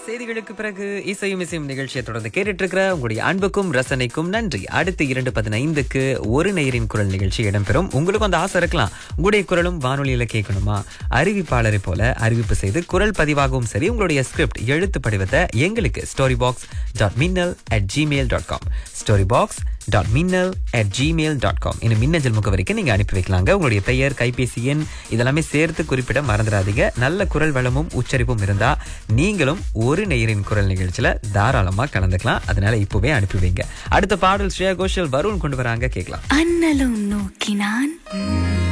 செய்திகளுக்கு பிறகு இசையும் இசையும் நிகழ்ச்சியை தொடர்ந்து கேட்டுட்டு இருக்கிற உங்களுடைய அன்புக்கும் ரசனைக்கும் நன்றி அடுத்து இரண்டு பதினைந்துக்கு ஒரு நேரின் குரல் நிகழ்ச்சி இடம்பெறும் உங்களுக்கும் அந்த ஆசை இருக்கலாம் உங்களுடைய குரலும் வானொலியில கேட்கணுமா அறிவிப்பாளரை போல அறிவிப்பு செய்து குரல் பதிவாகவும் சரி உங்களுடைய ஸ்கிரிப்ட் எழுத்து படிவத்தை எங்களுக்கு ஸ்டோரி பாக்ஸ் டாட் மின்னல் at Gmail dot com story box dot மின்னல் அட் ஜிமெயில் டாட் காம் இந்த மின்னஞ்சல் முகவரிக்கு நீங்க அனுப்பி வைக்கலாங்க உங்களுடைய பெயர் கைபேசி எண் இதெல்லாமே சேர்த்து குறிப்பிட மறந்துடாதீங்க நல்ல குரல் வளமும் உச்சரிப்பும் இருந்தா நீங்களும் ஒரு நேயரின் குரல் நிகழ்ச்சியில தாராளமா கலந்துக்கலாம் அதனால இப்பவே அனுப்பி வைங்க அடுத்த பாடல் ஸ்ரேயா கோஷல் வருண் கொண்டு வராங்க கேட்கலாம் அண்ணலும் நோக்கினான்